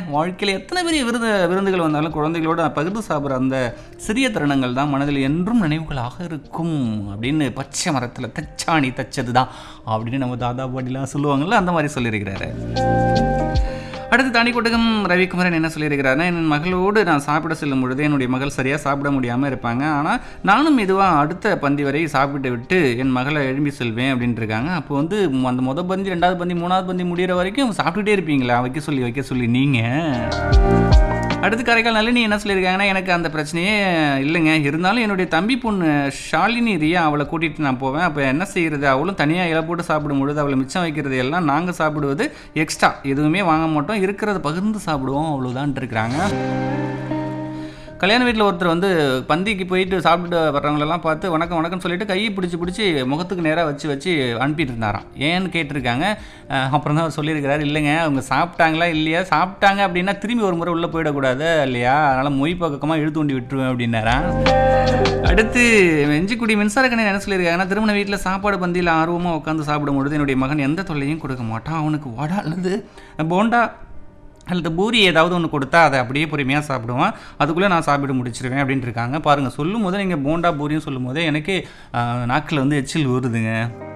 வாழ்க்கையில் எத்தனை பெரிய விருது விருந்துகள் வந்தாலும் குழந்தைகளோட பகிர்ந்து சாப்பிட்ற அந்த சிறிய தருணங்கள் தான் மனதில் என்றும் நினைவுகளாக இருக்கும் அப்படின்னு பச்சை மரத்தில் தச்சாணி தச்சது தான் அப்படின்னு நம்ம தாதா பாட்டிலாம் சொல்லுவாங்கல்ல அந்த மாதிரி சொல்லியிருக்கிறாரு அடுத்து தாண்டி கொட்டகம் ரவிக்குமரன் என்ன சொல்லியிருக்கிறாருன்னா என் மகளோடு நான் சாப்பிட செல்லும் பொழுது என்னுடைய மகள் சரியாக சாப்பிட முடியாமல் இருப்பாங்க ஆனால் நானும் மெதுவாக அடுத்த பந்தி வரை சாப்பிட்டு விட்டு என் மகளை எழும்பி செல்வேன் அப்படின்ட்டு இருக்காங்க அப்போ வந்து அந்த முத பந்தி ரெண்டாவது பந்தி மூணாவது பந்தி முடிகிற வரைக்கும் சாப்பிட்டுட்டே இருப்பீங்களா வைக்க சொல்லி வைக்க சொல்லி நீங்கள் அடுத்து காரைக்கால் நளினி என்ன சொல்லியிருக்காங்கன்னா எனக்கு அந்த பிரச்சனையே இல்லைங்க இருந்தாலும் என்னுடைய தம்பி பொண்ணு ஷாலினி ரியா அவளை கூட்டிகிட்டு நான் போவேன் அப்போ என்ன செய்கிறது அவளும் தனியாக இலை போட்டு சாப்பிடும் பொழுது அவளை மிச்சம் வைக்கிறது எல்லாம் நாங்கள் சாப்பிடுவது எக்ஸ்ட்ரா எதுவுமே வாங்க மாட்டோம் இருக்கிறத பகிர்ந்து சாப்பிடுவோம் அவ்வளோதான் இருக்கிறாங்க கல்யாண வீட்டில் ஒருத்தர் வந்து பந்திக்கு போயிட்டு சாப்பிட்டு வர்றவங்களெல்லாம் பார்த்து வணக்கம் வணக்கம் சொல்லிட்டு கையை பிடிச்சி பிடிச்சி முகத்துக்கு நேராக வச்சு வச்சு அனுப்பிட்டு இருந்தாராம் ஏன்னு கேட்டிருக்காங்க அஹ் அப்புறம் தான் அவர் சொல்லியிருக்கிறாரு இல்லைங்க அவங்க சாப்பிட்டாங்களா இல்லையா சாப்பிட்டாங்க அப்படின்னா திரும்பி ஒரு முறை உள்ளே போயிடக்கூடாது இல்லையா அதனால் மொய் பக்கமாக இழுத்து கொண்டு விட்டுருவேன் அப்படின்னாராம் அடுத்து வெஞ்சிக்குடி மின்சாரக்கணை என்ன சொல்லியிருக்காங்கன்னா திருமண வீட்டில் சாப்பாடு பந்தியில் ஆர்வமாக உட்காந்து சாப்பிடும் பொழுது என்னுடைய மகன் எந்த தொல்லையும் கொடுக்க மாட்டான் அவனுக்கு வடை அல்லது போண்டா அல்லது பூரி ஏதாவது ஒன்று கொடுத்தா அதை அப்படியே பொறுமையாக சாப்பிடுவான் அதுக்குள்ளே நான் சாப்பிட்டு முடிச்சிருவேன் அப்படின்ட்டு இருக்காங்க பாருங்கள் சொல்லும் போது நீங்கள் போண்டா பூரியும் சொல்லும் போதே எனக்கு நாக்கில் வந்து எச்சில் ஊறுதுங்க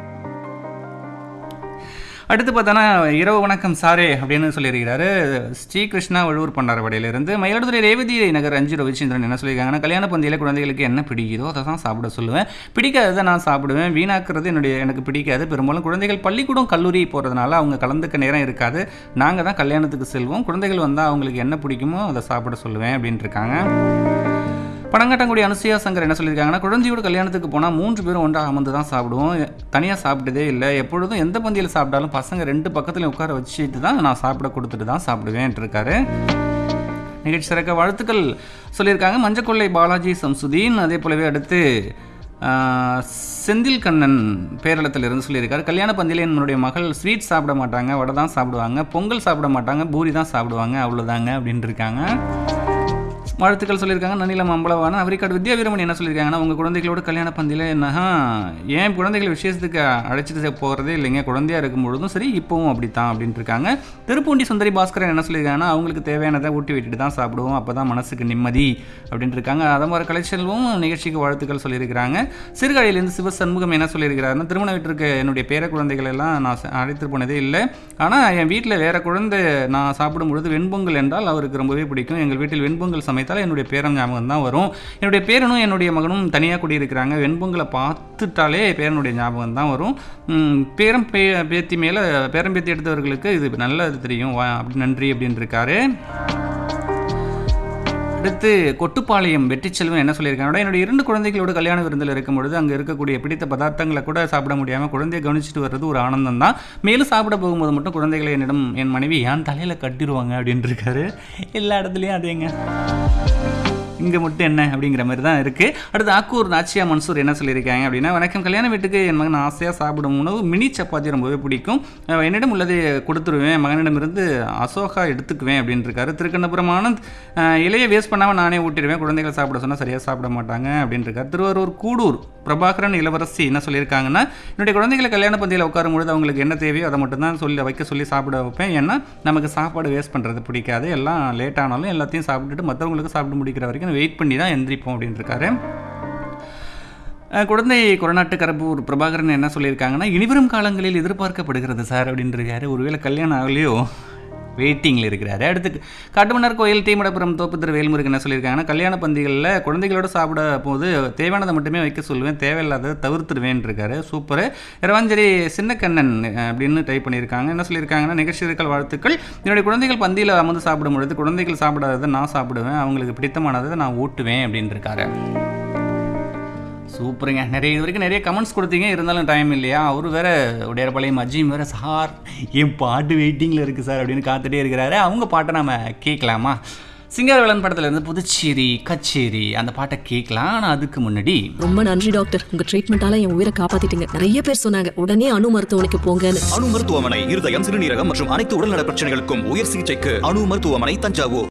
அடுத்து பார்த்தோன்னா இரவு வணக்கம் சாரே அப்படின்னு சொல்லியிருக்கிறாரு ஸ்ரீகிருஷ்ணா வழுவூர் பண்டாரவாடியிலிருந்து மயிலாடுதுறை ரேவதி நகர் அஞ்சு ரவிச்சந்திரன் என்ன சொல்லியிருக்காங்கன்னா கல்யாண பந்தியில் குழந்தைகளுக்கு என்ன பிடிக்குதோ அதை தான் சாப்பிட சொல்லுவேன் பிடிக்காததை நான் சாப்பிடுவேன் வீணாக்குறது என்னுடைய எனக்கு பிடிக்காது பெரும்பாலும் குழந்தைகள் பள்ளிக்கூடம் கல்லூரி போகிறதுனால அவங்க கலந்துக்க நேரம் இருக்காது நாங்கள் தான் கல்யாணத்துக்கு செல்வோம் குழந்தைகள் வந்தால் அவங்களுக்கு என்ன பிடிக்குமோ அதை சாப்பிட சொல்லுவேன் அப்படின்ட்டு இருக்காங்க பனங்காட்டங்குடி அனுசூயா சங்கர் என்ன சொல்லியிருக்காங்கன்னா குழந்தையோட கல்யாணத்துக்கு போனால் மூன்று பேரும் ஒன்றாக அமர்ந்து தான் சாப்பிடுவோம் தனியாக சாப்பிட்டதே இல்லை எப்பொழுதும் எந்த பந்தியில் சாப்பிட்டாலும் பசங்க ரெண்டு பக்கத்துலையும் உட்கார வச்சுட்டு தான் நான் சாப்பிட கொடுத்துட்டு தான் சாப்பிடுவேன்ட்டு இருக்காரு நிகழ்ச்சி சிறக்க வாழ்த்துக்கள் சொல்லியிருக்காங்க மஞ்சக்கொள்ளை பாலாஜி சம்சுதீன் அதே போலவே அடுத்து ஆஹ், செந்தில் கண்ணன் பேரளத்திலிருந்து சொல்லியிருக்காரு கல்யாண பந்தியில் என்னுடைய மகள் ஸ்வீட் சாப்பிட மாட்டாங்க வடை தான் சாப்பிடுவாங்க பொங்கல் சாப்பிட மாட்டாங்க பூரி தான் சாப்பிடுவாங்க அவ்வளோதாங்க அப்படின்ட்டு இருக்காங்க வாழ்த்துக்கள் சொல்லியிருக்காங்க நன்னிலம் அம்பலவான அவரிக்காடு வித்யா வீரமணி என்ன சொல்லியிருக்காங்கன்னா உங்கள் குழந்தைகளோட கல்யாண பந்தியில் என்னஹா ஏன் குழந்தைகள் விசேஷத்துக்கு அழைச்சிட்டு போகிறதே இல்லைங்க குழந்தையா இருக்கும் பொழுதும் சரி இப்போவும் அப்படித்தான் அப்படின்ட்டு இருக்காங்க திருப்பூண்டி சுந்தரி பாஸ்கரன் என்ன சொல்லியிருக்காங்கன்னா அவங்களுக்கு தேவையானதை ஊட்டி விட்டுட்டு தான் சாப்பிடுவோம் அப்போ தான் மனசுக்கு நிம்மதி அப்படின்ட்டு இருக்காங்க அதை மாதிரி கலைச்செல்வம் நிகழ்ச்சிக்கு வாழ்த்துக்கள் சொல்லியிருக்கிறாங்க சிறுகாழியிலேருந்து சிவ சண்முகம் என்ன சொல்லியிருக்கிறாருன்னா திருமண வீட்டிற்கு என்னுடைய பேர குழந்தைகள் எல்லாம் நான் ச- அழைத்து போனதே இல்லை ஆனால் என் வீட்டில் வேற குழந்தை நான் சாப்பிடும் பொழுது வெண்பொங்கல் என்றால் அவருக்கு ரொம்பவே பிடிக்கும் எங்கள் வீட்டில் வெண்பொங்கல் சமைத்தால் என்னுடைய பேரன் ஞாபகம் தான் வரும் என்னுடைய பேரனும் என்னுடைய மகனும் தனியாக குடியிருக்கிறாங்க வெண்பொங்கலை பார்த்துட்டாலே பேரனுடைய ஞாபகம் தான் வரும் உம், பேரன் பே பேத்தி மேலே பேரன் பேத்தி எடுத்தவர்களுக்கு இது நல்லது தெரியும் வா அப்படி நன்றி அப்படின்னு இருக்காரு அடுத்து கொட்டுப்பாளையம் வெற்றிச்செல்வன் என்ன சொல்லியிருக்காங்க என்னுடைய இரண்டு குழந்தைகளோட கல்யாண விருந்தில் இருக்கும் பொழுது அங்கே இருக்கக்கூடிய பிடித்த பதார்த்தங்களை கூட சாப்பிட முடியாமல் குழந்தையை கவனிச்சிட்டு வர்றது ஒரு ஆனந்தம் தான் மேலும் சாப்பிட போகும்போது மட்டும் குழந்தைகளை என்னிடம் என் மனைவி என் தலையில் கட்டிடுவாங்க அப்படின்னு இருக்காரு எல்லா இடத்துலையும் அதேங்க இங்கே மட்டும் என்ன அப்படிங்கிற மாதிரி தான் இருக்குது அடுத்து ஆக்கூர் நாச்சியா மன்சூர் என்ன சொல்லியிருக்காங்க அப்படின்னா வணக்கம் கல்யாண வீட்டுக்கு என் மகன் ஆசையாக சாப்பிடும் உணவு மினி சப்பாத்தி ரொம்பவே பிடிக்கும் அஹ் என்னிடம் உள்ளதை கொடுத்துருவேன் மகனிடமிருந்து அசோகா எடுத்துக்குவேன் அப்படின்னு இருக்காரு திருக்கண்ணபுரம் ஆனந்த் அஹ் இலையை வேஸ்ட் பண்ணாமல் நானே ஊட்டிடுவேன் குழந்தைகள் சாப்பிட சொன்னால் சரியாக சாப்பிட மாட்டாங்க அப்படின்னு இருக்காரு திருவாரூர் கூடூர் பிரபாகரன் இளவரசி என்ன சொல்லியிருக்காங்கன்னா என்னுடைய குழந்தைகளை கல்யாண பந்தியில் உட்காரும் பொழுது அவங்களுக்கு என்ன தேவையோ அதை மட்டும்தான் சொல்லி வைக்க சொல்லி சாப்பிட வைப்பேன் ஏன்னா நமக்கு சாப்பாடு வேஸ்ட் பண்ணுறது பிடிக்காது எல்லாம் லேட் ஆனாலும் எல்லாத்தையும் சாப்பிட்டுட்டு மற்றவங்களுக்கு சாப்பிட்டு முடிக்கிற வரைக்கும் வெயிட் பண்ணி தான் எந்திரிப்போம் அப்படின்னு இருக்காரு அஹ் குழந்தை கொரநாட்டு கரப்பூர் பிரபாகரன் என்ன சொல்லியிருக்காங்கன்னா இனிவரும் காலங்களில் எதிர்பார்க்கப்படுகிறது சார் அப்படின்னு இருக்காரு ஒருவேளை கல்யாணம் ஆகலையோ வெயிட்டிங்கில் இருக்கிறாரு அடுத்து காட்டுமன்னார் கோயில் தீமடபுரம் தோப்பு திரு வேல்முருகன் என்ன சொல்லியிருக்காங்கன்னா கல்யாண பந்திகளில் குழந்தைகளோட சாப்பிட போது தேவையானதை மட்டுமே வைக்க சொல்லுவேன் தேவையில்லாததை தவிர்த்துடுவேன் இருக்காரு சூப்பர் இரவாஞ்சேரி சின்னக்கண்ணன் அஹ், அப்படின்னு டைப் பண்ணியிருக்காங்க என்ன சொல்லியிருக்காங்கன்னா நிகழ்ச்சிகள் வாழ்த்துக்கள் என்னுடைய குழந்தைகள் பந்தியில் அமர்ந்து சாப்பிடும் பொழுது குழந்தைகள் சாப்பிடாததை நான் சாப்பிடுவேன் அவங்களுக்கு பிடித்தமானதை நான் ஊட்டுவேன் அப்படின்னு இருக்காரு சூப்பருங்க நிறைய இது வரைக்கும் நிறைய கமெண்ட்ஸ் கொடுத்தீங்க இருந்தாலும் டைம் இல்லையா அவர் வேற உடையரபாளையம் அஜிம் வேற சார் என் பாட்டு வெயிட்டிங்கில் இருக்குது சார் அப்படின்னு காத்துட்டே இருக்கிறாரு அவங்க பாட்டை நம்ம கேட்கலாமா சிங்கரவேலன் படத்துல இருந்து புதுச்சேரி கச்சேரி அந்த பாட்டை கேட்கலாம் ஆனால் அதுக்கு முன்னாடி ரொம்ப நன்றி டாக்டர் உங்க ட்ரீட்மெண்டால என் உயிரை காப்பாத்திட்டீங்க நிறைய பேர் சொன்னாங்க உடனே அணு மருத்துவமனைக்கு போங்கன்னு அணு மருத்துவமனை இருதயம் சிறுநீரகம் மற்றும் அனைத்து உடல்நல பிரச்சனைகளுக்கும் உயர் சிகிச்சைக்கு அணு மருத்துவமனை தஞ்சாவூர்